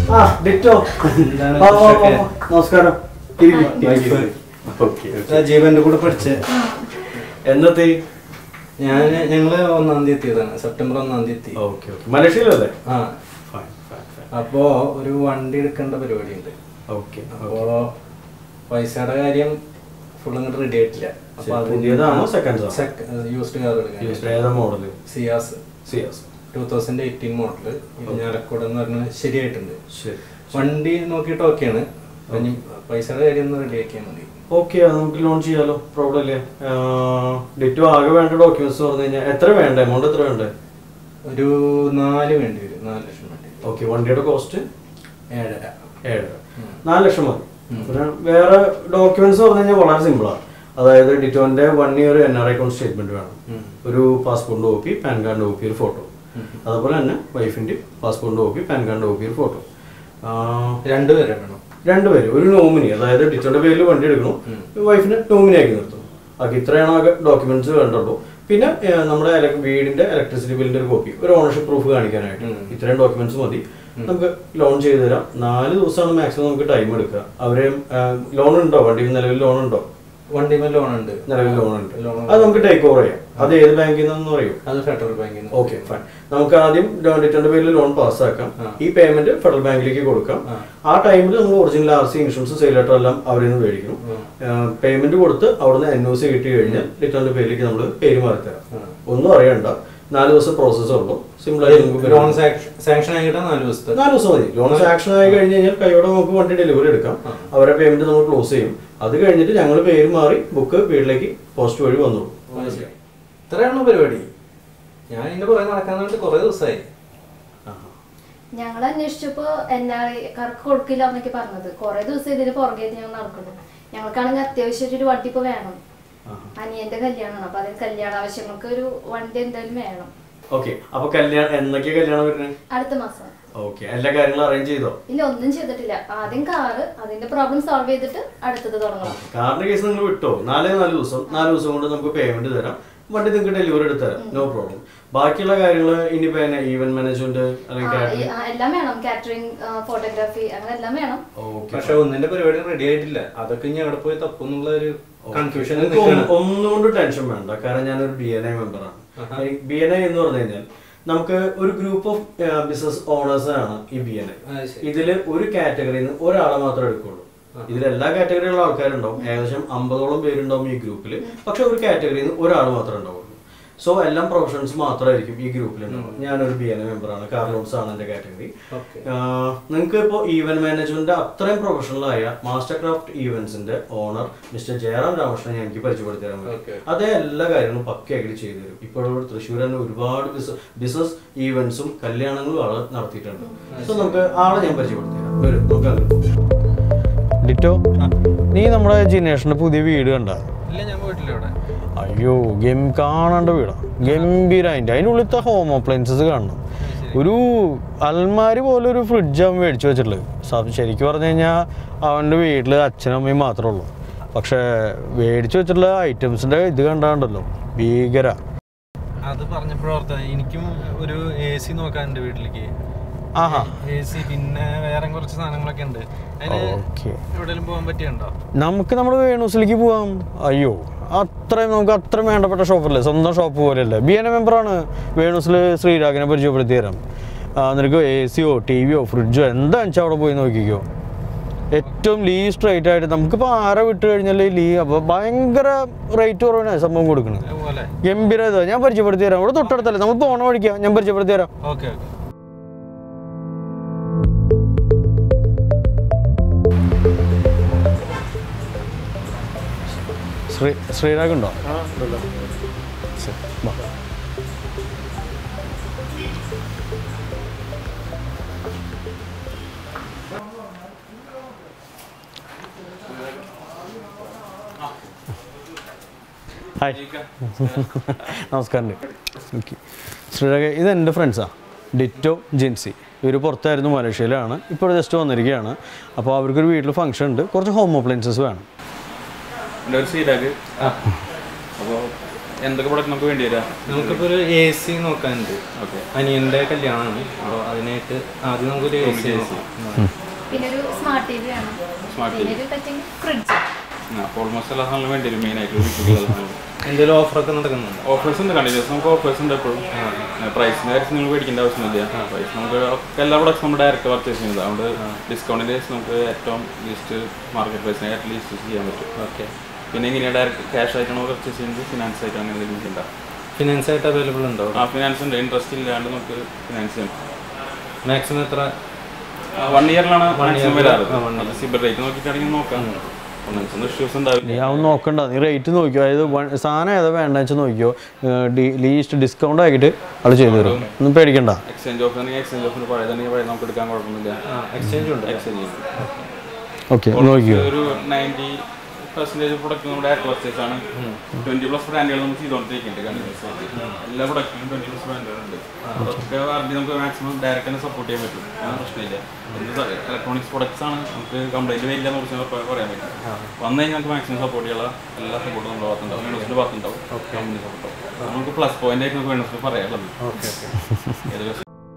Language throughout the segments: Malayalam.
ആ ഡിറ്റോ എന്താണ് വാ, വാ, വാ, കൃഷിയൊക്കെ? വാ. നമസ്കാരം ഇരിക്ക്, ഇരിക്ക്. ഓക്കെ ജീവന്റെ കൂടെ പഠിച്ച എന്നത്തെ ഞാൻ ഞങ്ങള് ഒന്നാം തീയതി എത്തിയതാണ് സെപ്റ്റംബർ ഒന്നാം തീയതി എത്തി ഓക്കെ ഓക്കെ മലേഷ്യയിലല്ലേ ആ ഫൈൻ ഫൈൻ ഫൈൻ അപ്പോ ഒരു വണ്ടി എടുക്കേണ്ട പരിപാടി ഉണ്ട് ഓക്കെ അപ്പോ പൈസയുടെ കാര്യം ഫുൾ അങ്ങോട്ട് റെഡി ആയിട്ടില്ല അപ്പൊ ശരി. അത് പുതിയതാണോ സെക്കൻഡ്സോ യൂസ്ഡ് കാർ എടുക്കാൻ ഏതാ model Ciaz Ciaz two thousand eighteen model Irinjalakuda എന്ന് പറഞ്ഞാൽ ശരിയായിട്ടുണ്ട് ശരി വണ്ടി നോക്കിയിട്ട് ഓക്കെയാണ് ഇനി പൈസയുടെ കാര്യം ഒന്ന് റെഡി ആക്കിയാൽ മതി ഓക്കെ അത് നമുക്ക് ലോൺ ചെയ്യാലോ പ്രോബ്ലം ഇല്ല ഡിറ്റോ ആകെ വേണ്ട ഡോക്യുമെന്റ്സ് പറഞ്ഞു കഴിഞ്ഞാൽ എത്ര വേണ്ട എമൗണ്ട് എത്ര വേണ്ടേ ഒരു നാല് വേണ്ടി വരും നാല് ലക്ഷം വേണ്ടി വരും. ഓക്കെ വണ്ടിയുടെ കോസ്റ്റ് ഏഴര ഏഴര നാല് ലക്ഷം മതി പിന്നെ വേറെ ഡോക്യുമെന്റ്സ് പറഞ്ഞു കഴിഞ്ഞാൽ വളരെ സിമ്പിളാണ് അതായത് ഡിറ്റോന്റെ one year N R account statement വേണം ഒരു പാസ്പോർട്ടിന്റെ കോപ്പി പാൻ കാർഡിന്റെ കോപ്പി ഒരു ഫോട്ടോ അതുപോലെ തന്നെ വൈഫിന്റെ പാസ്പോർട്ടിന്റെ കോപ്പി പാൻ കാർഡിന്റെ കോപ്പി ഒരു ഫോട്ടോ രണ്ടുപേരെ വേണം രണ്ടുപേര് ഒരു നോമിനി അതായത് ഡിറ്റോന്റെ പേരിൽ വണ്ടി എടുക്കണം വൈഫിനെ നോമിനി ആക്കി നിർത്തണം അത് ഇത്രയാണ് ആകെ ഡോക്യുമെന്റ്സ് വേണ്ടുള്ളൂ പിന്നെ ഏഹ്, നമ്മുടെ elec- വീടിന്റെ ഇലക്ട്രിസിറ്റി ബില്ലിന്റെ ഒരു കോപ്പി ഒരു ഓണർഷിപ്പ് പ്രൂഫ് കാണിക്കാനായിട്ട് ഇത്രയും ഡോക്യുമെന്റ്സ് മതി നമുക്ക് ലോൺ ചെയ്തു തരാം നാല് ദിവസമാണ് മാക്സിമം നമുക്ക് ടൈം എടുക്കുക അവര് ലോൺ ഉണ്ടോ വണ്ടിയിൽ നിലവിൽ ലോൺ ഉണ്ടോ വണ്ടിമേൽ ലോൺ ഉണ്ട് നിലവിൽ ലോൺ ഉണ്ട് Loan അത് നമുക്ക് ടേക്ക് ഓവർ ചെയ്യാം അത് ഏത് ബാങ്കിൽ നിന്നെന്ന് പറയൂ അത് ഫെഡറൽ ബാങ്കിൽ നിന്ന് ഓക്കെ ഫൈൻ നമുക്ക് ആദ്യം ഡിറ്റോന്റെ പേരിൽ ലോൺ പാസ്സാക്കാം ഈ പേയ്മെന്റ് ഫെഡറൽ ബാങ്കിലേക്ക് കൊടുക്കാം ആ ടൈമിൽ നമ്മൾ original R C insurance sale letter എല്ലാം അവരിൽ നിന്ന് മേടിക്കണം പേയ്മെന്റ് കൊടുത്ത് അവിടുന്ന് എൻ ഒ സി കിട്ടി കഴിഞ്ഞാൽ ഡിറ്റോന്റെ പേരിലേക്ക് നമ്മൾ പേര് മാറി തരാം ഒന്നും അറിയണ്ട നാല് ദിവസം പ്രോസസ്സ് ഉള്ളൂ സിമ്പിൾ ആയി നമുക്ക് ലോൺ സാങ്ഷൻ ആയിട്ട് നാല് ദിവസത്തെ നാല് ദിവസം മതി ലോൺ സാങ്ഷൻ ആയി കഴിഞ്ഞ് കഴിഞ്ഞാൽ കൈയോടെ നമുക്ക് വണ്ടി ഡെലിവറി എടുക്കാം അവരുടെ പേയ്മെന്റ് നമ്മൾ ക്ലോസ് ചെയ്യും അത് കഴിഞ്ഞിട്ട് ഞങ്ങൾ പേര് മാറി ബുക്ക് വീട്ടിലേക്ക് പോസ്റ്റ് വഴി വന്നോളൂ ഇത്രയാണോ പരിപാടി ഞാൻ ഇതിന്റെ പുറകെ നടക്കാൻ വേണ്ടി കുറെ ദിവസമായി ഞങ്ങൾ അന്വേഷിച്ചപ്പോ എല്ലാവർക്കും കൊടുക്കില്ല എന്നൊക്കെ പറഞ്ഞത് കുറെ ദിവസം ഇതിന് പുറകെ ഞങ്ങൾ നടക്കുന്നു ഞങ്ങൾക്കാണെങ്കിൽ അത്യാവശ്യമായിട്ട് ഒരു വണ്ടി ഇപ്പൊ വേണം അനിയന്റെ കല്യാണമാണ് അപ്പൊ അതിന് കല്യാണ ആവശ്യങ്ങൾക്ക് ഒരു വണ്ടി എന്തായാലും വേണം ഓക്കെ അപ്പൊ കല്യാണം എന്നൊക്കെയാ കല്യാണം വരുന്നത് അടുത്ത മാസം ഓക്കെ എല്ലാ കാര്യങ്ങളും അറേഞ്ച് ചെയ്തോ ഇല്ല ഒന്നും ചെയ്തിട്ടില്ല ആദ്യം കാറ് അതിന്റെ പ്രോബ്ലം സോൾവ് ചെയ്തിട്ട് അടുത്തത് തുടങ്ങണം കാറിന്റെ കേസ് നിങ്ങൾ വിട്ടോ നാലേ നാല് ദിവസം നാല് ദിവസം കൊണ്ട് നമുക്ക് പേയ്മെന്റ് തരാം വണ്ടി നിങ്ങൾക്ക് ഡെലിവറി എടുത്ത് തരാം നോ പ്രോബ്ലം ബാക്കിയുള്ള കാര്യങ്ങൾ ഇനിയിപ്പോ തന്നെ ഈവന്റ് മാനേജ്മെന്റ് അല്ലെങ്കിൽ ആ, ഈ- കാറ്ററിംഗ് ആ, എല്ലാം വേണം കാറ്ററിംഗ് ഫോട്ടോഗ്രാഫി അങ്ങനെ എല്ലാം വേണം ഓക്കെ പക്ഷെ ഒന്നിന്റെ പരിപാടി റെഡി ആയിട്ടില്ല അതൊക്കെ ഇനി അവിടെ പോയി തപ്പുന്നുള്ള ഒരു കൺഫ്യൂഷൻ ഒന്നുകൊണ്ട് ടെൻഷൻ വേണ്ട കാരണം ഞാനൊരു ബി എൻ ഐ മെമ്പറാണ് ബി എൻ ഐ എന്ന് പറഞ്ഞു കഴിഞ്ഞാൽ നമുക്ക് ഒരു ഗ്രൂപ്പ് ഓഫ് ബിസിനസ് ഓണേഴ്സ് ആണ് ഈ ബി എൻ ഐ അത് ശരി. ഇതില് ഒരു കാറ്റഗറിയിൽ നിന്ന് ഒരാളെ മാത്രമേ എടുക്കുള്ളൂ ഇതിൽ എല്ലാ കാറ്റഗറിയിലുള്ള ആൾക്കാരുണ്ടാവും ഏകദേശം അമ്പതോളം പേരുണ്ടാവും ഈ ഗ്രൂപ്പിൽ പക്ഷെ ഒരു കാറ്റഗറിയിൽ നിന്ന് ഒരാൾ മാത്രമേ ഉണ്ടാവുള്ളൂ സോ എല്ലാം പ്രൊഫഷൻസ് മാത്രമായിരിക്കും ഈ ഗ്രൂപ്പിൽ ഉണ്ടാവും ഞാനൊരു ബി എൻ ഐ മെമ്പറാണ് കാർലോൺസ് ആണ് എന്റെ കാറ്റഗറി Okay. നിങ്ങൾക്ക് ഇപ്പോൾ ഈവന്റ് മാനേജ്മെന്റ് അത്രയും പ്രൊഫഷണൽ ആയ മാസ്റ്റർ ക്രാഫ്റ്റ് ഈവന്റ്സിന്റെ ഓണർ മിസ്റ്റർ ജയറാം രാമകൃഷ്ണൻ ഞാൻ എനിക്ക് പരിചയപ്പെടുത്തി തരാൻ Okay. പറ്റും അതേ എല്ലാ കാര്യങ്ങളും പക്കയായിട്ട് ചെയ്തു തരും ഇപ്പോഴുള്ള തൃശ്ശൂർ തന്നെ ഒരുപാട് ബിസിനസ് ഈവന്റ്സും കല്യാണങ്ങളും ആള് നടത്തിയിട്ടുണ്ട് സോ നമുക്ക് ആളെ ഞാൻ പരിചയപ്പെടുത്തി തരാം വരും നമുക്ക് അങ്ങോട്ട് പോകാം. ഡിറ്റോ നീ നമ്മുടെ ജിനേഷിന്റെ പുതിയ വീട് കണ്ട ഇല്ല ഞാൻ പോയിട്ടില്ല ഇവിടെ അയ്യോ ഗം കാണേണ്ട വീടാ ഗംഭീരായിട്ട് അതിനുള്ളിലത്തെ ഹോം അപ്ലയൻസസ് കാണണം ഒരു അൽമാരി പോലെ ഒരു ഫ്രിഡ്ജ് അവൻ മേടിച്ചു വെച്ചിട്ടുള്ളത് സ- ശരിക്കും പറഞ്ഞു കഴിഞ്ഞാൽ അവൻ്റെ വീട്ടിൽ അച്ഛനും അമ്മയും മാത്രമേ ഉള്ളൂ പക്ഷേ മേടിച്ചു വെച്ചിട്ടുള്ള ഐറ്റംസിൻ്റെ ഇത് കണ്ടാണ്ടല്ലോ ഭീകര അത് പറഞ്ഞപ്പോഴോർത്ത എനിക്കും ഒരു എ സി നോക്കാൻ എൻ്റെ വീട്ടിലേക്ക് ആഹാ എ സി പിന്നെ വേറെ കുറച്ച് സാധനങ്ങളൊക്കെ ഉണ്ട് അതിന് ഓക്കെ എവിടെയെങ്കിലും പോകാൻ പറ്റിയുണ്ടോ നമുക്ക് നമ്മുടെ വേണൂസിലേക്ക് പോവാം അയ്യോ അത്രയും നമുക്ക് അത്രയും വേണ്ടപ്പെട്ട ഷോപ്പല്ലേ സ്വന്തം ഷോപ്പ് പോലെയല്ലേ ബി എൻ എ മെമ്പറാണ് വേണൂസിൽ ശ്രീരാഗിനെ പരിചയപ്പെടുത്തി തരാം ആ, നിനക്ക് എ സിയോ ടി വിയോ ഫ്രിഡ്ജോ എന്താണെന്ന് വെച്ചാൽ അവിടെ പോയി നോക്കിക്കോ ഏറ്റവും ലീസ്റ്റ് റേറ്റ് ആയിട്ട് നമുക്കിപ്പോൾ ആരെ വിട്ട് കഴിഞ്ഞാൽ ലീ അപ്പോൾ ഭയങ്കര റേറ്റ് കുറവിനാണ് സംഭവം കൊടുക്കുന്നത് അതുപോലെ ഗംഭീര ഇതാ ഞാൻ പരിചയപ്പെടുത്തി തരാം ഇവിടെ തൊട്ടടുത്തല്ലേ നമുക്ക് പോണ വഴിക്കാം ഞാൻ പരിചയപ്പെടുത്തി തരാം ഓക്കെ ഓക്കെ ശ്രീ ശ്രീരാഗ് ഉണ്ടോ ശരി, വാ. ഹായ് നമസ്കാരം ഓക്കെ ശ്രീരാഗ് ഇത് എൻ്റെ ഫ്രണ്ട്സാണ് ഡിറ്റോ ജിൻസി ഇവർ പുറത്തായിരുന്നു മലേഷ്യയിലാണ് ഇപ്പോൾ ജസ്റ്റ് വന്നിരിക്കുകയാണ് അപ്പോൾ അവർക്കൊരു വീട്ടിൽ ഫംഗ്ഷൻ ഉണ്ട് കുറച്ച് ഹോം അപ്ലയൻസസ് വേണം എൻ്റെ ഒരു ശ്രീരാഗ് അപ്പോൾ എന്തൊക്കെ പ്രൊഡക്റ്റ് നമുക്ക് വേണ്ടി വരാം നമുക്കിപ്പോ ഒരു എ സി നോക്കാനുണ്ട് ഓക്കെ അനിയന്റെ കല്യാണമാണ് അപ്പോൾ അതിനായിട്ട് ആദ്യം നമുക്കൊരു എ സി നോക്കാം പിന്നെ ഒരു സ്മാർട്ട് ടി വി വേണം Smart പിന്നെ ഒരു പറ്റെങ്കിൽ ഫ്രിഡ്ജ് അപ്പോൾ ഓൾമോസ്റ്റ് എല്ലാ സാധനങ്ങളും വേണ്ടി വരും മെയിൻ ആയിട്ട് വീട്ടിലുള്ള സാധനങ്ങൾ എന്തെങ്കിലും ഓഫറൊക്കെ നടക്കുന്നുണ്ട് ഓഫേഴ്സ് ഉണ്ട് കണ്ടിന്യൂസ് നമുക്ക് ഓഫേഴ്സ് ഉണ്ട് എപ്പോഴും പ്രൈസിന്റെ കാര്യത്തിൽ നിങ്ങൾ പേടിക്കേണ്ട ആവശ്യമൊന്നുമില്ല പ്രൈസ് നമുക്ക് ഒക്കെ എല്ലാ പ്രൊഡക്ട്സ് നമ്മൾ ഡയറക്റ്റ് പർച്ചേസ് ചെയ്യുന്നത് അതുകൊണ്ട് ഡിസ്കൗണ്ടിന്റെ നമുക്ക് ഏറ്റവും ലീസ്റ്റ് മാർക്കറ്റ് പ്രൈസിനെ ഏറ്റവും ലീസ്റ്റ് ചെയ്യാൻ പറ്റും ഓക്കെ പിന്നെ ഇങ്ങനെ ഡയറക്റ്റ് ക്യാഷ് ആയിട്ടാണോ പർച്ചേസ് ചെയ്യുന്നത് ഫിനാൻസ് ആയിട്ടാണ് അങ്ങനെ എന്തെങ്കിലും ചെയ്യണ്ട ഫിനാൻസ് ആയിട്ട് അവൈലബിൾ ഉണ്ടോ ആ ഫിനാൻസ് ഉണ്ട് ഇൻട്രസ്റ്റ് ഇല്ലാണ്ട് നമുക്ക് ഫിനാൻസ് ചെയ്യാം മാക്സിമം എത്ര വൺ ഇയറിലാണ് One മാക്സിമം year. വരാറ് ആ, one year. സിബിൾ റേറ്റ് നോക്കിയിട്ടാണെങ്കിൽ നോക്കാം ഒന്നും ഇഷ്യൂസ് ഉണ്ടാവില്ല നീ അവൻ നോക്കണ്ട നീ റേറ്റ് നോക്കിയോ അതായത് വൺ- സാധനം ഏതാ വേണ്ട വെച്ചാൽ നോക്കിയോ ലീസ്റ്റ് ഡിസ്കൗണ്ട് ആക്കിയിട്ട് അത് ചെയ്തു തരും ഒന്നും പേടിക്കണ്ട എക്സ്ചേഞ്ച് ഓഫർ ആണെങ്കിൽ എക്സ്ചേഞ്ച് ഓഫർ പഴയതാണെങ്കിൽ പഴയ നമുക്ക് എടുക്കാൻ കുഴപ്പമൊന്നുമില്ല എക്സ്ചേഞ്ച് ഉണ്ട് എക്സ്ചേഞ്ച് ഓക്കെ നോക്കിയോ ഒരു നയൻറ്റി പെർസെൻറ്റേജ് പ്രൊഡക്റ്റ് നമ്മുടെ ആറ്റ് പർച്ചേസ് ആണ് ട്വന്റി പ്ലസ് ബ്രാൻഡുകൾ നമുക്ക് ചെയ്തുകൊണ്ടിരിക്കുന്നുണ്ട് കണ്ടിന്യൂസ് ആയിട്ട് എല്ലാ പ്രൊഡക്റ്റിനും ട്വന്റി പ്ലസ് ബ്രാൻഡുകൾ ഉണ്ട് അതൊക്കെ വാറണ്ടി നമുക്ക് മാക്സിമം ഡയറക്റ്റ് തന്നെ സപ്പോർട്ട് ചെയ്യാൻ പറ്റും അങ്ങനെ പ്രശ്നമില്ല എന്ത് ഇലക്ട്രോണിക്സ് പ്രൊഡക്ട്സ് ആണ് നമുക്ക് കംപ്ലൈന്റ് വരില്ല എന്ന് കുറിച്ച് പറയാൻ പറ്റും വന്നു കഴിഞ്ഞാൽ നമുക്ക് മാക്സിമം സപ്പോർട്ട് ചെയ്യാനുള്ള എല്ലാ സപ്പോർട്ടും നമ്മുടെ ഭാഗത്തുണ്ടാവും യൂണിവേഴ്സിന്റെ ഭാഗത്തുണ്ടാവും കമ്പനി സപ്പോർട്ട് നമുക്ക് പ്ലസ് പോയിന്റ് ആയിട്ട് നമുക്ക് യൂണിവേഴ്സിറ്റി പറയാനുള്ളത് ഓക്കെ ഓക്കെ ഏതൊക്കെ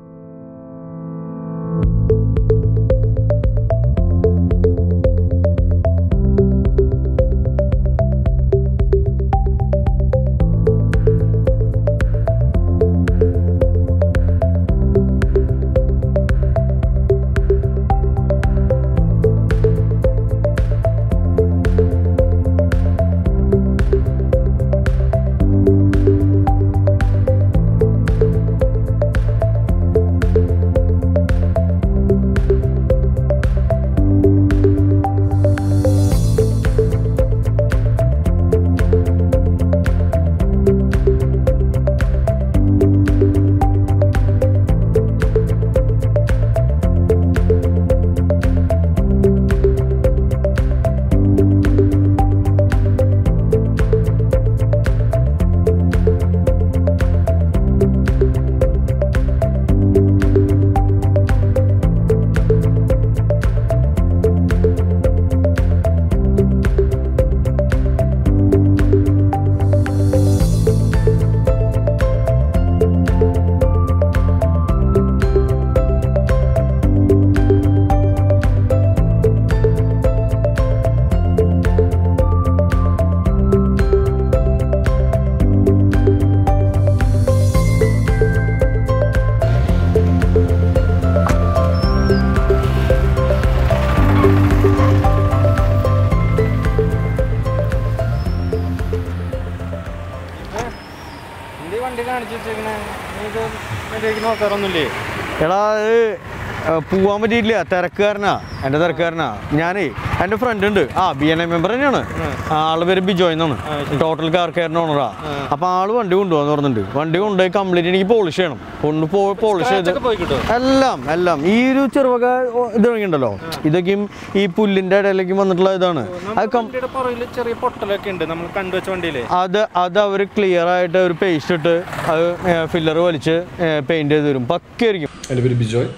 എന്ത് വണ്ടി കാണിച്ചു വെച്ചേക്കണേ ഇത് മര്യാദയ്ക്ക് നോക്കാറൊന്നുമില്ലേ എടാ അത് ഏ, പോവാൻ പറ്റിയില്ല തിരക്കുകാരനാ എൻ്റെ തിരക്കുകാരനാ ഞാനേ എൻ്റെ ഫ്രണ്ട് ഉണ്ട് ആ ബി എൻ എ മെമ്പർ തന്നെയാണ് ആ, ആളുടെ പേര് ബിജോയ് എന്നാണ് ടോട്ടൽ കാർ കെയറിൻ്റെ ഓണറാ അപ്പോൾ ആള് വണ്ടി കൊണ്ടുപോകാന്ന് പറഞ്ഞിട്ടുണ്ട് വണ്ടി കൊണ്ടുപോയി കംപ്ലീറ്റ് എനിക്ക് പോളിഷ് ചെയ്യണം കൊണ്ട് പോ പോളിഷ് ചെയ്ത് ഒക്കെ പോയി കിട്ടുമോ എല്ലാം എല്ലാം ഈ ഒരു ചെറുവക ഇത് ഉണ്ടല്ലോ ഇതൊക്കെയും ഈ പുല്ലിൻ്റെ ഇടയിലേക്ക് വന്നിട്ടുള്ള ഇതാണ് അത് കം വണ്ടിയുടെ പുറകിൽ ചെറിയ പൊട്ടലൊക്കെ ഉണ്ട് നമ്മൾ കണ്ടുവച്ച വണ്ടിയിലെ അത് അത് അവർ ക്ലിയർ ആയിട്ട് ഒരു പേസ്റ്റ് ഇട്ട് അത് ഫില്ലർ വലിച്ച് പെയിന്റ് ചെയ്ത് തരും പക്കയായിരിക്കും എൻ്റെ പേര് ബിജോയ്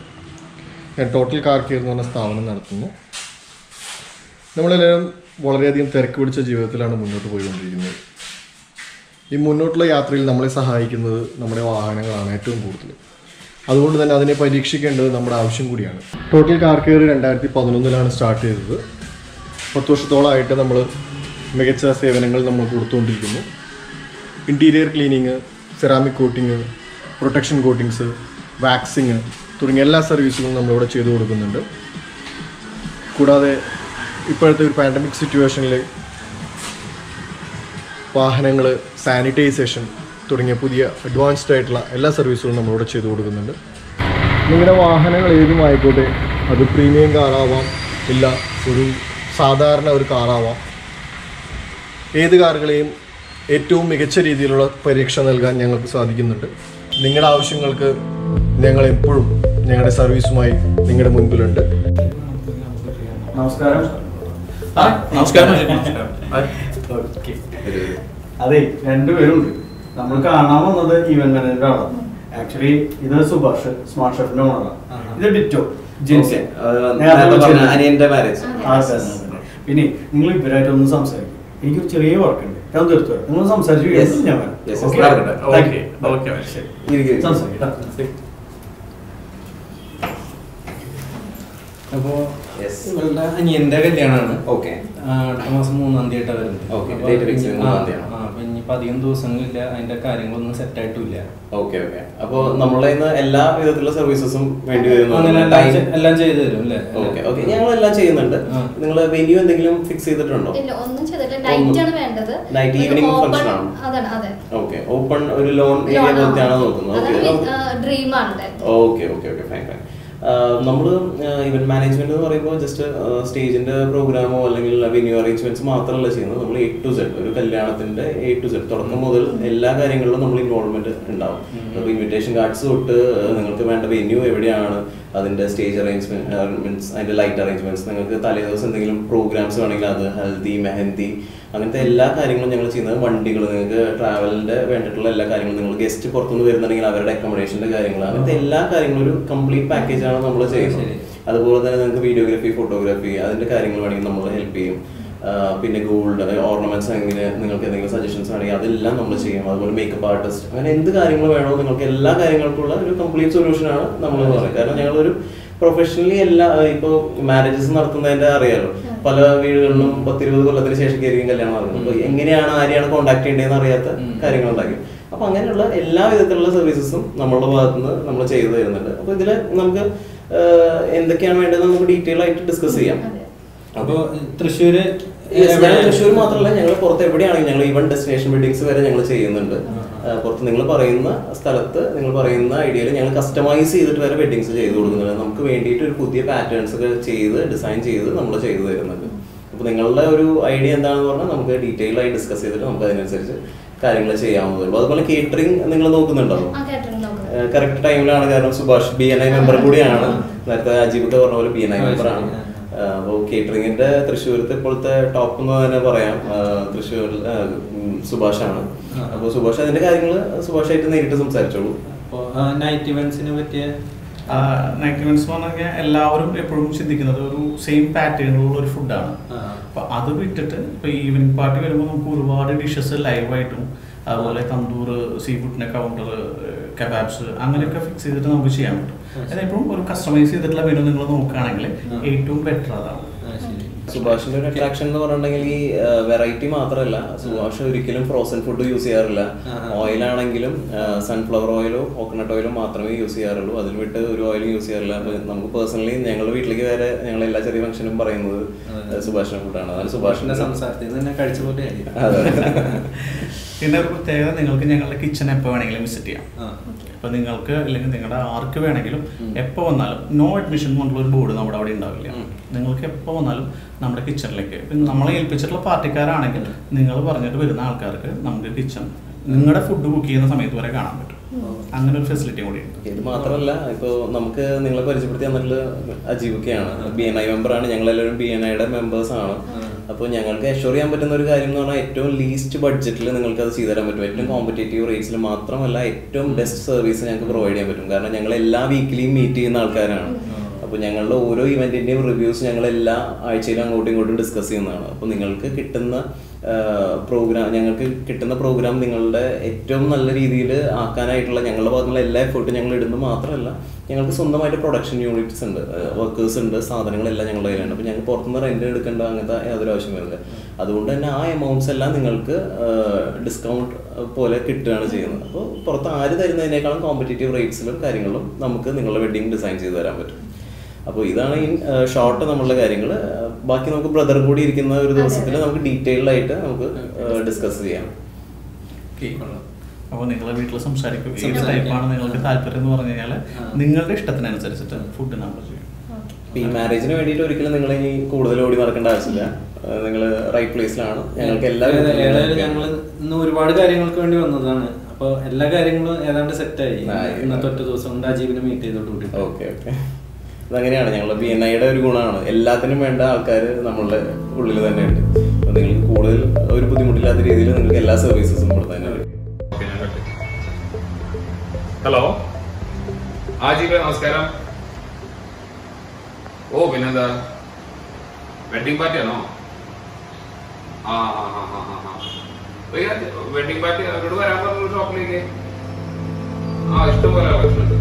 ഞാൻ ടോട്ടൽ കാർ കെയർ എന്ന് പറഞ്ഞ സ്ഥാപനം നടത്തുന്നു നമ്മളെല്ലാവരും വളരെയധികം തിരക്ക് പിടിച്ച ജീവിതത്തിലാണ് മുന്നോട്ട് പോയിക്കൊണ്ടിരിക്കുന്നത് ഈ മുന്നോട്ടുള്ള യാത്രയിൽ നമ്മളെ സഹായിക്കുന്നത് നമ്മുടെ വാഹനങ്ങളാണ് ഏറ്റവും കൂടുതൽ അതുകൊണ്ട് തന്നെ അതിനെ പരീക്ഷിക്കേണ്ടത് നമ്മുടെ ആവശ്യം കൂടിയാണ് ടോട്ടൽ കാർ കെയർ രണ്ടായിരത്തി പതിനൊന്നിലാണ് സ്റ്റാർട്ട് ചെയ്തത് പത്ത് വർഷത്തോളമായിട്ട് നമ്മൾ മികച്ച സേവനങ്ങൾ നമ്മൾ കൊടുത്തുകൊണ്ടിരിക്കുന്നു interior cleaning ceramic coating protection coatings waxing തുടങ്ങിയ എല്ലാ സർവീസുകളും നമ്മളിവിടെ ചെയ്തു കൊടുക്കുന്നുണ്ട് കൂടാതെ ഇപ്പോഴത്തെ ഒരു പാൻഡമിക് സിറ്റുവേഷനിൽ വാഹനങ്ങൾ സാനിറ്റൈസേഷൻ തുടങ്ങിയ പുതിയ അഡ്വാൻസ്ഡ് ആയിട്ടുള്ള എല്ലാ സർവീസുകളും നമ്മളിവിടെ ചെയ്തു കൊടുക്കുന്നുണ്ട് നിങ്ങളുടെ വാഹനങ്ങൾ ഏതും ആയിക്കോട്ടെ അത് പ്രീമിയം കാറാവാം ഇല്ല ഒരു സാധാരണ ഒരു കാറാവാം ഏത് കാറുകളെയും ഏറ്റവും മികച്ച രീതിയിലുള്ള പരീക്ഷ നൽകാൻ ഞങ്ങൾക്ക് സാധിക്കുന്നുണ്ട് നിങ്ങളുടെ ആവശ്യങ്ങൾക്ക് ഞങ്ങൾ എപ്പോഴും ഞങ്ങളുടെ സർവീസുമായി നിങ്ങളുടെ മുൻപിലുണ്ട് നമസ്കാരം നമസ്കാരം ഓക്കെ അതെ രണ്ടുപേരുണ്ട് നമ്മൾ കാണാൻ വന്നത് ഈവൻ മാനേജർ ആണ് ആക്ച്വലി ഇത് സുഭാഷ് സ്മാർട്ട് ഷെഫിന്റെ ഓണറാണ് ഇത് ഡിറ്റോ ജിൻസൺ നേരത്തെ പറഞ്ഞ അനിയന്റെ മാരേജ് ആ, അതെ, അതെ, അതെ. പിന്നെ നിങ്ങൾ ഇവരായിട്ട് ഒന്ന് സംസാരിക്കും എനിക്കൊരു ചെറിയ വർക്ക് ഉണ്ട് ഞാൻ തീർത്തു തരാം നിങ്ങൾ സംസാരിച്ചു Yes. കഴിഞ്ഞാൽ ഞാൻ വരാം Yes, yes. Okay? നടക്കട്ടെ. Thank Okay. you. Okay, ശരി ഇരിക്ക്, ഇരിക്ക്. സംസാരിക്കാം അപ്പോ Yes. ഇവളുടെ അനിയന്റെ കല്യാണമാണ് ഓക്കെ ആ, അടുത്ത മാസം മൂന്നാം തീയതി വരുന്നത് Okay, അപ്പൊ date fix ചെയ്ത് ഇനി- മൂന്നാം ആ, തീയതിയാണ്. ആ, അപ്പൊ ഇനിയിപ്പോ അധികം ദിവസങ്ങളില്ല അതിന്റെ കാര്യങ്ങളൊന്നും സെറ്റ് ആയിട്ടില്ല ഓക്കെ ഓക്കെ അപ്പൊ നമ്മളെ ഇന്ന് എല്ലാ വിധത്തിലുള്ള സർവീസസും വേണ്ടി വരുന്നു അങ്ങനെ എല്ലാം ചെ- എല്ലാം ചെയ്തു തരും അല്ലേ ഓക്കെ ഓക്കെ ഞങ്ങളെല്ലാം ചെയ്യുന്നുണ്ട് ആ. നിങ്ങൾ വെന്യൂ എന്തെങ്കിലും ഫിക്സ് ചെയ്തിട്ടുണ്ടോ ഇല്ല ഒന്നും ചെയ്തിട്ടില്ല നൈറ്റ് ആണ് വേണ്ടത് Night ഒരു evening open- function ആണോ? അതാണ് അതെ ഓക്കെ ഓപ്പൺ ഒരു ലോൺ ഏരിയ പോലത്തെയാണ് നോക്കുന്നത് ഓക്കെ ഡ്രീം ആണ് okay okay okay fine fine നമ്മൾ ഇവന്റ് മാനേജ്മെന്റ് എന്ന് പറയുമ്പോൾ ജസ്റ്റ് സ്റ്റേജിന്റെ പ്രോഗ്രാമോ അല്ലെങ്കിൽ വെന്യൂ അറേഞ്ച്മെന്റ്സ് മാത്രമല്ല ചെയ്യുന്നത് നമ്മൾ എ ടു സെഡ് ഒരു കല്യാണത്തിന്റെ എ ടു സെഡ് തുടക്കം മുതൽ എല്ലാ കാര്യങ്ങളിലും നമ്മൾ ഇൻവോൾവ്മെന്റ് ഉണ്ടാവും അപ്പോൾ ഇൻവിറ്റേഷൻ കാർഡ്സ് തൊട്ട് uh, നിങ്ങൾക്ക് വേണ്ട വെന്യൂ എവിടെയാണ് അതിന്റെ സ്റ്റേജ് അറേഞ്ച്മെന്റ് അതിന്റെ ലൈറ്റ് അറേഞ്ച്മെന്റ്സ് നിങ്ങൾക്ക് തലേ ദിവസം എന്തെങ്കിലും പ്രോഗ്രാംസ് വേണമെങ്കിൽ അത് ഹൽദി മെഹന്തി അങ്ങനത്തെ എല്ലാ കാര്യങ്ങളും ഞങ്ങൾ ചെയ്യുന്നത് വണ്ടികൾ നിങ്ങൾക്ക് ട്രാവലിന്റെ വേണ്ടിയിട്ടുള്ള എല്ലാ കാര്യങ്ങളും നിങ്ങൾ ഗസ്റ്റ് പുറത്തുനിന്ന് വരുന്നുണ്ടെങ്കിൽ അവരുടെ അക്കോമഡേഷന്റെ കാര്യങ്ങൾ അങ്ങനത്തെ എല്ലാ കാര്യങ്ങളും ഒരു കംപ്ലീറ്റ് പാക്കേജ് ആണ് നമ്മൾ ചെയ്യുന്നത് അതുപോലെ തന്നെ നിങ്ങൾക്ക് വീഡിയോഗ്രാഫി ഫോട്ടോഗ്രാഫി അതിന്റെ കാര്യങ്ങൾ വേണമെങ്കിൽ നമ്മൾ ഹെൽപ്പ് ചെയ്യും ആ, പിന്നെ ഗോൾഡ് ഓർണമെന്റ്സ് എങ്ങനെ നിങ്ങൾക്ക് എന്തെങ്കിലും സജഷൻസ് വേണമെങ്കിൽ അതെല്ലാം നമ്മൾ ചെയ്യും അതുപോലെ മേക്കപ്പ് ആർട്ടിസ്റ്റ് അങ്ങനെ എന്ത് കാര്യങ്ങൾ വേണോ നിങ്ങൾക്ക് എല്ലാ കാര്യങ്ങൾക്കുള്ള ഒരു കംപ്ലീറ്റ് സൊല്യൂഷൻ ആണ് നമ്മൾ പറയുന്നത് കാരണം ഞങ്ങളൊരു പ്രൊഫഷണലി എല്ലാ ഇപ്പോൾ മാരേജസ് നടത്തുന്നതിന്റെ അറിയാലോ പല വീടുകളിലും പത്തിരുപത് കൊല്ലത്തിന് ശേഷം ആയിരിക്കും കല്യാണം നടക്കുന്നത് അപ്പൊ എങ്ങനെയാണ് ആരെയാണ് കോൺടാക്ട് ചെയ്യേണ്ടതെന്ന് അറിയാത്ത കാര്യങ്ങൾ ഉണ്ടാക്കും അപ്പൊ അങ്ങനെയുള്ള എല്ലാ വിധത്തിലുള്ള സർവീസസും നമ്മളുടെ ഭാഗത്തുനിന്ന് നമ്മൾ ചെയ്തു തരുന്നുണ്ട് അപ്പൊ ഇതില് നമുക്ക് ആഹ്, എന്തൊക്കെയാണ് വേണ്ടത് നമുക്ക് ഡീറ്റെയിൽ ആയിട്ട് ഡിസ്കസ് ചെയ്യാം അപ്പൊ തൃശ്ശൂര് Yes, എവിടെ- ഞങ്ങൾ തൃശ്ശൂർ മാത്രമല്ല ഞങ്ങൾ പുറത്ത് എവിടെയാണെങ്കിലും ഞങ്ങൾ ഈവൻ ഡെസ്റ്റിനേഷൻ വെഡിങ്സ് വരെ ഞങ്ങൾ ചെയ്യുന്നുണ്ട് ആ, പുറത്ത് നിങ്ങൾ പറയുന്ന സ്ഥലത്ത് നിങ്ങൾ പറയുന്ന ഐഡിയയിൽ ഞങ്ങൾ കസ്റ്റമൈസ് ചെയ്തിട്ട് വരെ വെഡിങ്സ് ചെയ്ത് കൊടുക്കുന്നുണ്ട് നമുക്ക് വേണ്ടിയിട്ട് ഒരു പുതിയ പാറ്റേൺസ് ഒക്കെ ചെയ്ത് ഡിസൈൻ ചെയ്ത് നമ്മൾ ചെയ്തു തരുന്നുണ്ട് അപ്പോൾ നിങ്ങളുടെ ഒരു ഐഡിയ എന്താണെന്ന് പറഞ്ഞാൽ നമുക്ക് ഡീറ്റെയിൽ ആയി ഡിസ്കസ് ചെയ്തിട്ട് നമുക്ക് അതിനനുസരിച്ച് കാര്യങ്ങൾ ചെയ്യാവുന്നതുള്ളൂ അതുപോലെ കേറ്ററിംഗ് നിങ്ങൾ നോക്കുന്നുണ്ടോ ആ കേട്ടിട്ടുണ്ട് നോക്കുന്നത് കറക്റ്റ് ടൈമിലാണ് കാരണം Subhash B N I member കൂടിയാണ് നേരത്തെ അജീബൊക്കെ പറഞ്ഞ പോലെ ബി എൻ ഐ മെമ്പറാണ് അപ്പോൾ കേറ്ററിംഗിന്റെ തൃശ്ശൂരത്തെ ഇപ്പോഴത്തെ ടോപ്പ് എന്ന് തന്നെ പറയാം ആ, തൃശ്ശൂർ ആ, ഉം, സുഭാഷാണ് അപ്പോൾ സുഭാഷ് അതിന്റെ കാര്യങ്ങൾ സുഭാഷായിട്ട് നേരിട്ട് സംസാരിച്ചോളൂ അപ്പൊ നൈറ്റ് ഇവന്റ്സിനെ പറ്റിയ നൈറ്റ് ഇവന്റ്സ് എന്ന് പറഞ്ഞു കഴിഞ്ഞാൽ എല്ലാവരും എപ്പോഴും ചിന്തിക്കുന്നത് ഒരു സെയിം പാറ്റേണിലുള്ള ഒരു ഫുഡാണ് ആ. അപ്പൊ അത് വിട്ടിട്ട് ഇപ്പൊ ഈവനിങ് പാർട്ടി വരുമ്പോൾ നമുക്ക് ഒരുപാട് ഡിഷസ് ലൈവായിട്ടും അതുപോലെ തന്തൂർ സീ ഫുഡിന്റെ കൗണ്ടർ കബാബ്സ് അങ്ങനെയൊക്കെ ഫിക്സ് ചെയ്തിട്ട് നമുക്ക് ചെയ്യാൻ പറ്റും അതായത് എപ്പോഴും ഒരു കസ്റ്റമൈസ് ചെയ്തിട്ടുള്ള മെനു നിങ്ങൾ നോക്കുകയാണെങ്കിൽ ഏറ്റവും ബെറ്റർ അതാണ് ആ, ശരി സുഭാഷിന്റെ ഒരു അട്രാക്ഷൻ എന്ന് പറഞ്ഞിട്ടുണ്ടെങ്കിൽ ഈ വെറൈറ്റി മാത്രമല്ല സുഭാഷ് ഒരിക്കലും ഫ്രോസൺ ഫുഡ് യൂസ് ചെയ്യാറില്ല ഓയിൽ ആണെങ്കിലും സൺഫ്ലവർ ഓയിലോ കോക്കനട്ട് ഓയിലോ മാത്രമേ യൂസ് ചെയ്യാറുള്ളൂ അതിൽ വിട്ട് ഒരു ഓയിലും യൂസ് ചെയ്യാറില്ല അപ്പൊ നമുക്ക് പേഴ്സണലി ഞങ്ങളുടെ വീട്ടിലേക്ക് വരെ ഞങ്ങൾ എല്ലാ ചെറിയ ഫംഗ്ഷനും പറയുന്നത് സുഭാഷിന്റെ ഫുഡാണ് അതാണ് സുഭാഷിന്റെ സുഭാഷിന്റെ സംസാരത്തിൽ നിന്ന് തന്നെ കഴിച്ച പോലെ ആയി അതെ പിന്നെ ഒരു പ്രത്യേകത നിങ്ങൾക്ക് ഞങ്ങളുടെ കിച്ചൺ എപ്പോൾ വേണമെങ്കിലും വിസിറ്റ് ചെയ്യാം ആ. ഇപ്പൊ നിങ്ങൾക്ക് അല്ലെങ്കിൽ നിങ്ങളുടെ ആർക്ക് വേണമെങ്കിലും എപ്പോൾ വന്നാലും നോ അഡ്മിഷൻ കൊണ്ടുള്ള ഒരു ബോർഡ് നമ്മുടെ അവിടെ ഉണ്ടാവില്ല നിങ്ങൾക്ക് എപ്പോൾ വന്നാലും നമ്മുടെ കിച്ചണിലേക്ക് ഇപ്പം നമ്മളെ ഏൽപ്പിച്ചിട്ടുള്ള പാർട്ടിക്കാരാണെങ്കിൽ നിങ്ങൾ പറഞ്ഞിട്ട് വരുന്ന ആൾക്കാർക്ക് നമുക്ക് കിച്ചൺ നിങ്ങളുടെ ഫുഡ് കുക്ക് ചെയ്യുന്ന സമയത്ത് വരെ കാണാൻ പറ്റും അങ്ങനെ ഒരു ഫെസിലിറ്റി കൂടി ഉണ്ട് ഇത് മാത്രമല്ല ഇപ്പോൾ നമുക്ക് നിങ്ങളെ പരിചയപ്പെടുത്തി തന്നിട്ടുള്ള അജീവൊക്കെയാണ് ബി എൻ ഐ മെമ്പറാണ് ഞങ്ങളെല്ലാവരും ബി എൻ ഐയുടെ മെമ്പേഴ്സ് ആണ് അപ്പോൾ ഞങ്ങൾക്ക് അഷ്യൂർ ചെയ്യാൻ പറ്റുന്ന ഒരു കാര്യം എന്ന് പറഞ്ഞാൽ ഏറ്റവും ലീസ്റ്റ് ബഡ്ജറ്റിൽ നിങ്ങൾക്ക് അത് ചെയ്തു തരാൻ പറ്റും ഏറ്റവും കോമ്പറ്റേറ്റീവ് റേറ്റ്സിൽ മാത്രമല്ല ഏറ്റവും ബെസ്റ്റ് സർവീസ് ഞങ്ങൾക്ക് പ്രൊവൈഡ് ചെയ്യാൻ പറ്റും കാരണം ഞങ്ങൾ എല്ലാ വീക്കിലിയും മീറ്റ് ചെയ്യുന്ന ആൾക്കാരാണ് അപ്പോൾ ഞങ്ങളുടെ ഓരോ ഇവന്റിന്റെയും റിവ്യൂസ് ഞങ്ങൾ എല്ലാ ആഴ്ചയിലും അങ്ങോട്ടും ഇങ്ങോട്ടും ഡിസ്കസ് ചെയ്യുന്നതാണ് അപ്പോൾ നിങ്ങൾക്ക് കിട്ടുന്ന പ്രോഗ്രാം ഞങ്ങൾക്ക് കിട്ടുന്ന പ്രോഗ്രാം നിങ്ങളുടെ ഏറ്റവും നല്ല രീതിയിൽ ആക്കാനായിട്ടുള്ള ഞങ്ങളുടെ ഭാഗത്തുള്ള എല്ലാ എഫേർട്ടും ഞങ്ങൾ ഇടുന്നത് മാത്രമല്ല ഞങ്ങൾക്ക് സ്വന്തമായിട്ട് പ്രൊഡക്ഷൻ യൂണിറ്റ്സ് ഉണ്ട് വർക്കേഴ്സ് ഉണ്ട് സാധനങ്ങളെല്ലാം ഞങ്ങളുടെ കയ്യിലാണ് അപ്പോൾ ഞങ്ങൾ പുറത്തുനിന്ന് റെന്റ് എടുക്കേണ്ട അങ്ങനത്തെ യാതൊരു ആവശ്യം വരുന്നില്ല അതുകൊണ്ട് തന്നെ ആ എമൗണ്ട്സ് എല്ലാം നിങ്ങൾക്ക് ഡിസ്കൗണ്ട് പോലെ കിട്ടുകയാണ് ചെയ്യുന്നത് അപ്പോൾ പുറത്ത് ആര് തരുന്നതിനേക്കാളും കോമ്പറ്റേറ്റീവ് റേറ്റ്സിലും കാര്യങ്ങളിലും നമുക്ക് നിങ്ങളുടെ വെഡിങ് ഡിസൈൻ ചെയ്ത് തരാൻ പറ്റും അപ്പോൾ ഇതാണ് ഈ ഷോർട്ട് നമ്മളുടെ കാര്യങ്ങൾ ബാക്കി നമുക്ക് ബ്രദർ കൂടി ഇരിക്കുന്ന ഒരു ദിവസത്തിൽ നമുക്ക് ഡീറ്റെയിൽഡ് ആയിട്ട് നമുക്ക് ഡിസ്കസ് ചെയ്യാം അപ്പോൾ നിങ്ങളെ വീട്ടിൽ സംസാരിക്കും ഏത് സംസാരിക്കാം. ടൈപ്പാണ് നിങ്ങൾക്ക് താല്പര്യം എന്ന് പറഞ്ഞു കഴിഞ്ഞാൽ നിങ്ങളുടെ ഇഷ്ടത്തിനനുസരിച്ചിട്ട് ഫുഡ് നമ്പർ ചെയ്യും ഈ മാരേജിന് വേണ്ടിയിട്ട് ഒരിക്കലും നിങ്ങൾ ഇനി കൂടുതൽ ഓടി നടക്കേണ്ട ആവശ്യമില്ല നിങ്ങൾ റൈറ്റ് പ്ലേസിലാണ് ഞങ്ങൾക്ക് എല്ലാ ഏതാ- ഏതായാലും ഞങ്ങൾ ഇന്ന് ഒരുപാട് കാര്യങ്ങൾക്ക് വേണ്ടി വന്നതാണ് അപ്പൊ എല്ലാ കാര്യങ്ങളും ഏതാണ്ട് സെറ്റായി ആയി. ഇന്നത്തെ ഒറ്റ ദിവസം കൊണ്ട് അജീവിനെ മീറ്റ് ചെയ്തോട്ട് കൂടി ഓക്കെ ഓക്കെ അതങ്ങനെയാണ് ഞങ്ങൾ ബി എൻ ഐയുടെ ഒരു ഗുണമാണ് എല്ലാത്തിനും വേണ്ട ആൾക്കാർ നമ്മളുടെ ഉള്ളിൽ തന്നെ ഉണ്ട് അപ്പോൾ നിങ്ങൾക്ക് കൂടുതൽ ഒരു ബുദ്ധിമുട്ടില്ലാത്ത രീതിയിൽ നിങ്ങൾക്ക് എല്ലാ സർവീസസും ഇവിടെ തന്നെ ഉണ്ട് ഹലോ ആ ജീവ നമസ്കാരം ഓ പിന്നെന്താ വെഡിങ് പാർട്ടിയാണോ ആ ആ ആ ആ ആ ആ വെഡിങ് പാർട്ടി അവരോട് വരാൻ പറഞ്ഞു ഷോപ്പിലേക്ക് ആ ഇഷ്ടംപോലെ കളക്ഷൻ ഉണ്ട്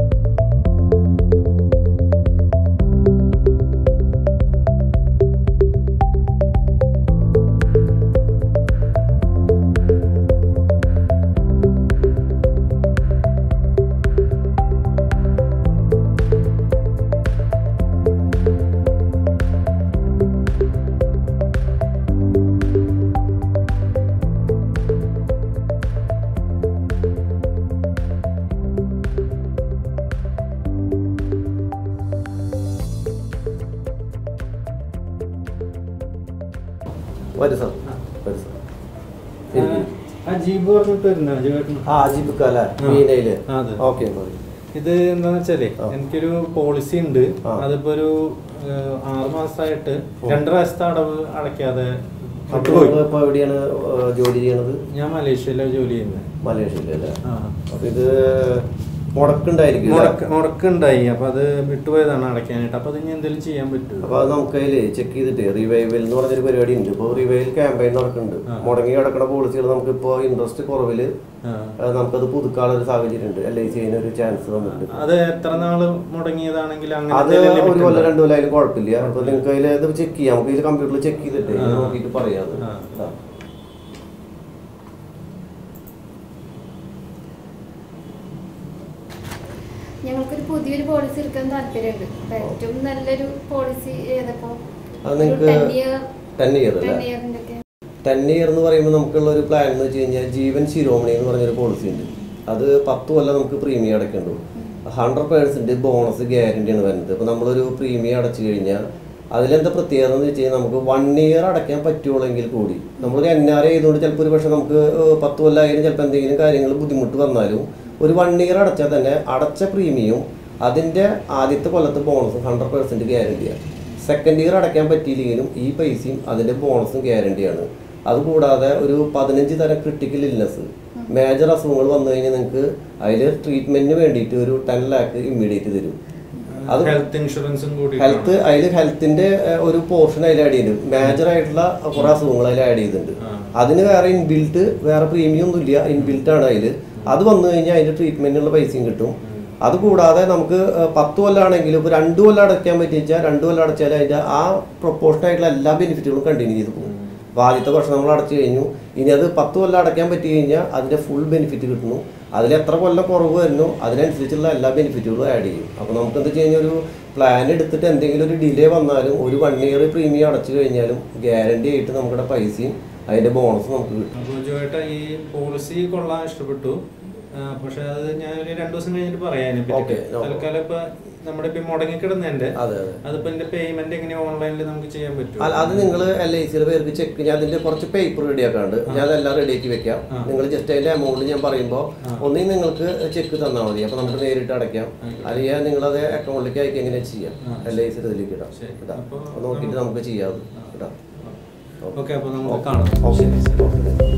വരും സാർ വരും സാർ ഇരിക്ക്. അജീബ് പറഞ്ഞിട്ട് വരുന്ന അജീബ് ആ അജിബ് അല്ലേ മീനയില് അതെ. ഓക്കെ പറയും ഇത് എന്താന്ന് വെച്ചാലേ എനിക്കൊരു പോളിസി ഉണ്ട് അതിപ്പോ ഒരു ഏഹ്, ആറ് മാസമായിട്ട് രണ്ട് പ്രാവശ്യത്തെ അടവ് അടയ്ക്കാതെ വിട്ടുപോയി. ഇപ്പൊ എവിടെയാണ് ഏഹ്, ജോലി ചെയ്യണത് ഞാൻ മലേഷ്യയിലാണ് ജോലി ചെയ്യുന്നത് മലേഷ്യയിലല്ലേ ആ. അപ്പൊ ഇത് മുടക്കുണ്ടായിരിക്കും മുടക്ക് മുടക്കുണ്ടായി അപ്പൊ അത് വിട്ടുപോയതാണ് അടയ്ക്കാനായിട്ട് അപ്പൊ അത് ഇനി എന്തെങ്കിലും ചെയ്യാൻ പറ്റുമോ അപ്പൊ അത് നമുക്ക് അതില് ചെക്ക് ചെയ്തിട്ട് റിവൈവൽ എന്ന് പറഞ്ഞൊരു പരിപാടി ഉണ്ട് ഇപ്പോൾ റിവൈവൽ ക്യാമ്പയിൻ നടക്കുന്നുണ്ട് മുടങ്ങി കിടക്കുന്ന പോളിസികൾ നമുക്ക് ഇപ്പോൾ ഇൻട്രസ്റ്റ് കുറവില് ആ. ഏഹ്, നമുക്കത് പുതുക്കാനുള്ള ഒരു സാഹചര്യം ഉണ്ട് എൽ ഐ സി ഒരു ചാൻസ് വന്നിട്ടുണ്ട് അത് എത്ര നാള് മുടങ്ങിയതാണെങ്കിൽ അങ്ങനെ അത് എന്തെങ്കിലും limit ഒരു കൊല്ലം ഉണ്ടോ? രണ്ടു കൊല്ലം അതിൽ കുഴപ്പമില്ല അപ്പൊ നിങ്ങൾക്ക് അതിൽ ഇത് ചെക്ക് ചെയ്യാം നമുക്ക് ഇതിൽ കമ്പ്യൂട്ടറിൽ ചെക്ക് ചെയ്തിട്ട് ഇത് ആ. നോക്കിയിട്ട് പറയാം അത്. ആ. ആ. ഞങ്ങൾക്കൊരു പുതിയൊരു പോളിസി എടുക്കാൻ താല്പര്യമുണ്ട് അപ്പൊ ഏറ്റവും നല്ലൊരു പോളിസി ഏതപ്പോ അത് നിങ്ങൾക്ക് ten year ten year ten അല്ലേ ഇയറിന്റെ ഒക്കെ ടെൻ ഇയർ എന്ന് പറയുമ്പോൾ നമുക്കുള്ള ഒരു പ്ലാൻ എന്ന് വെച്ച് കഴിഞ്ഞാൽ ജീവൻ ശിരോമണി എന്ന് പറഞ്ഞൊരു പോളിസി ഉണ്ട് അത് പത്ത് കൊല്ലം നമുക്ക് പ്രീമിയം അടയ്ക്കേണ്ടു ഹൺഡ്രഡ് പേഴ്സൻറ്റ് ബോണസ് ഗ്യാരണ്ടിയാണ് വരുന്നത് അപ്പോൾ നമ്മളൊരു പ്രീമിയം അടച്ചു കഴിഞ്ഞാൽ അതിലെന്താ പ്രത്യേകത എന്ന് വെച്ച് കഴിഞ്ഞാൽ നമുക്ക് വൺ ഇയർ അടയ്ക്കാൻ പറ്റുള്ളെങ്കിൽ കൂടി നമ്മളൊരു എൻ ആർ ചെയ്തുകൊണ്ട് ചിലപ്പോൾ ഒരു പക്ഷേ നമുക്ക് ഏഹ്, പത്ത് കൊല്ലമായാലും ചിലപ്പോൾ എന്തെങ്കിലും കാര്യങ്ങൾ ബുദ്ധിമുട്ട് വന്നാലും ഒരു വൺ ഇയർ അടച്ചാൽ തന്നെ അടച്ച പ്രീമിയം അതിൻ്റെ ആദ്യത്തെ കൊല്ലത്തെ ബോണസ് ഹൺഡ്രഡ് പെർസെൻറ്റ് ഗ്യാരണ്ടിയാണ് സെക്കൻഡ് ഇയർ അടയ്ക്കാൻ പറ്റിയില്ലെങ്കിലും ഈ പൈസയും അതിൻ്റെ ബോണസും ഗ്യാരണ്ടിയാണ് അതുകൂടാതെ ഒരു പതിനഞ്ച് തരം ക്രിട്ടിക്കൽ ഇൽനെസ് മേജർ അസുഖങ്ങൾ വന്നു കഴിഞ്ഞാൽ നിങ്ങൾക്ക് അതിൽ ട്രീറ്റ്മെന്റിന് വേണ്ടിയിട്ട് ഒരു ടെൻ ലാക്ക് ഇമ്മീഡിയറ്റ് തരും അത് ഹെൽത്ത് ഇൻഷുറൻസും കൂടി ഹെൽത്ത് അതിൽ ഹെൽത്തിന്റെ ഏഹ്, ഒരു പോർഷൻ അതിൽ ആഡ് ചെയ്യുന്നുണ്ട് മേജർ ആയിട്ടുള്ള കുറെ അസുഖങ്ങൾ അതിൽ ആഡ് ചെയ്തിട്ടുണ്ട് അതിന് വേറെ ഇൻബിൽറ്റ് വേറെ പ്രീമിയം ഒന്നും ഇല്ല ഇൻബിൽറ്റ് ആണ് അതിൽ അത് വന്നു കഴിഞ്ഞാൽ അതിന്റെ ട്രീറ്റ്മെന്റിനുള്ള പൈസയും കിട്ടും അത് കൂടാതെ നമുക്ക് ഏഹ്, പത്ത് കൊല്ലാണെങ്കിലും ഇപ്പോൾ രണ്ട് കൊല്ലം അടയ്ക്കാൻ പറ്റിച്ചാൽ രണ്ട് കൊല്ലം അടച്ചാൽ അതിന്റെ ആ പ്രൊപ്പോർഷൻ ആയിട്ടുള്ള എല്ലാ ബെനിഫിറ്റുകളും കണ്ടിന്യൂ ചെയ്ത് പോകും അപ്പോൾ ആദ്യത്തെ വർഷം നമ്മൾ അടച്ചു കഴിഞ്ഞു ഇനി അത് പത്ത് കൊല്ലം അടയ്ക്കാൻ പറ്റി കഴിഞ്ഞാൽ അതിന്റെ ഫുൾ ബെനിഫിറ്റ് കിട്ടുന്നു അതിൽ എത്ര കൊല്ലം കുറവ് വരുന്നു അതിനനുസരിച്ചുള്ള എല്ലാ ബെനിഫിറ്റുകളും ആഡ് ചെയ്യും അപ്പോൾ നമുക്ക് എന്താ വെച്ച് കഴിഞ്ഞാൽ ഒരു പ്ലാൻ എടുത്തിട്ട് എന്തെങ്കിലും ഒരു ഡിലേ വന്നാലും ഒരു വൺ ഇയർ പ്രീമിയം അടച്ചു കഴിഞ്ഞാലും ഗ്യാരണ്ടി ആയിട്ട് നമ്മുടെ പൈസയും അതിന്റെ ബോണസും നമുക്ക് കിട്ടും അപ്പോൾ ജോയേട്ട ഈ പോളിസി കൊള്ളാൻ ഇഷ്ടപ്പെട്ടു ആ, പക്ഷെ അത് ഞാൻ ഒരു രണ്ടു ദിവസം കഴിഞ്ഞിട്ട് പറയാം അതിനെ Okay, പറ്റി no തൽക്കാലം ഇപ്പൊ നമ്മുടെ ഇപ്പൊ മുടങ്ങി കിടന്നതിന്റെ അതെ അതെ അതിപ്പോ എന്റെ പേയ്മെന്റ് എങ്ങനെ ഓൺലൈനിൽ നമുക്ക് ചെയ്യാൻ പറ്റും അല്ല, അത് നിങ്ങൾ എൽ ഐ സിയുടെ പേർക്ക് ചെക്ക് ഞാൻ അതിന്റെ കുറച്ച് പേപ്പർ റെഡിയാക്കാണ്ട് ഞാൻ അതെല്ലാം റെഡിയാക്കി വെക്കാം നിങ്ങൾ ജസ്റ്റ് അതിന്റെ എമൗണ്ട് ഞാൻ പറയുമ്പോൾ ഒന്നെങ്കിൽ നിങ്ങൾക്ക് ചെക്ക് തന്നാൽ മതി അപ്പൊ നമുക്ക് നേരിട്ട് അടയ്ക്കാം അല്ലെങ്കിൽ നിങ്ങൾ അത് അക്കൗണ്ടിലേക്ക് അയക്കുക എങ്ങനെ ചെയ്യാം എൽ ഐ സിയുടെ ഇതിലേക്ക് ഇടാം ഇടാം അപ്പൊ അപ്പൊ നോക്കിയിട്ട് നമുക്ക് ചെയ്യാം അത്. ഇടാം ഓക്കെ അപ്പൊ നമുക്ക് കാണാം ഓക്കെ ഓക്കെ